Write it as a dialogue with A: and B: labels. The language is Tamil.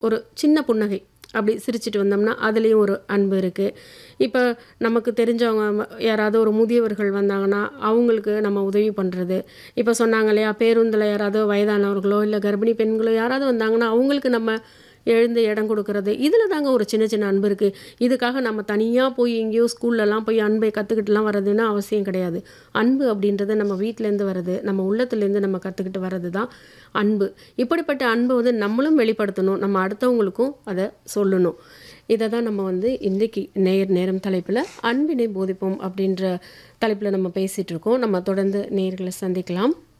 A: ஒரு சின்ன புன்னகை அப்படி சிரிச்சுட்டு வந்தோம்னா அதுலேயும் ஒரு அன்பு இருக்குது இப்போ நமக்கு தெரிஞ்சவங்க ம- யாராவது ஒரு முதியவர்கள் வந்தாங்கன்னா அவங்களுக்கு நம்ம உதவி பண்ணுறது இப்போ சொன்னாங்க இல்லையா பேருந்தில் யாராவது வயதானவர்களோ இல்லை கர்ப்பிணி பெண்களோ யாராவது வந்தாங்கன்னா அவங்களுக்கு நம்ம எழுந்து இடம் கொடுக்கறது இதில் தாங்க ஒரு சின்ன சின்ன அன்பு இருக்குது இதுக்காக நம்ம தனியாக போய் எங்கேயோ ஸ்கூல்லலாம் போய் அன்பை கற்றுக்கிட்டுலாம் வர்றதுன்னு அவசியம் கிடையாது அன்பு அப்படின்றது நம்ம வீட்டிலேருந்து வர்றது நம்ம உள்ளத்துலேருந்து நம்ம கற்றுக்கிட்டு வர்றது தான் அன்பு இப்படிப்பட்ட அன்பை வந்து நம்மளும் வெளிப்படுத்தணும் நம்ம அடுத்தவங்களுக்கும் அதை சொல்லணும் இதை தான் நம்ம வந்து இன்றைக்கி நேர் நேரம் தலைப்பில் அன்பினை போதிப்போம் அப்படின்ற தலைப்பில் நம்ம பேசிகிட்டு இருக்கோம் நம்ம தொடர்ந்து நேர்களை சந்திக்கலாம்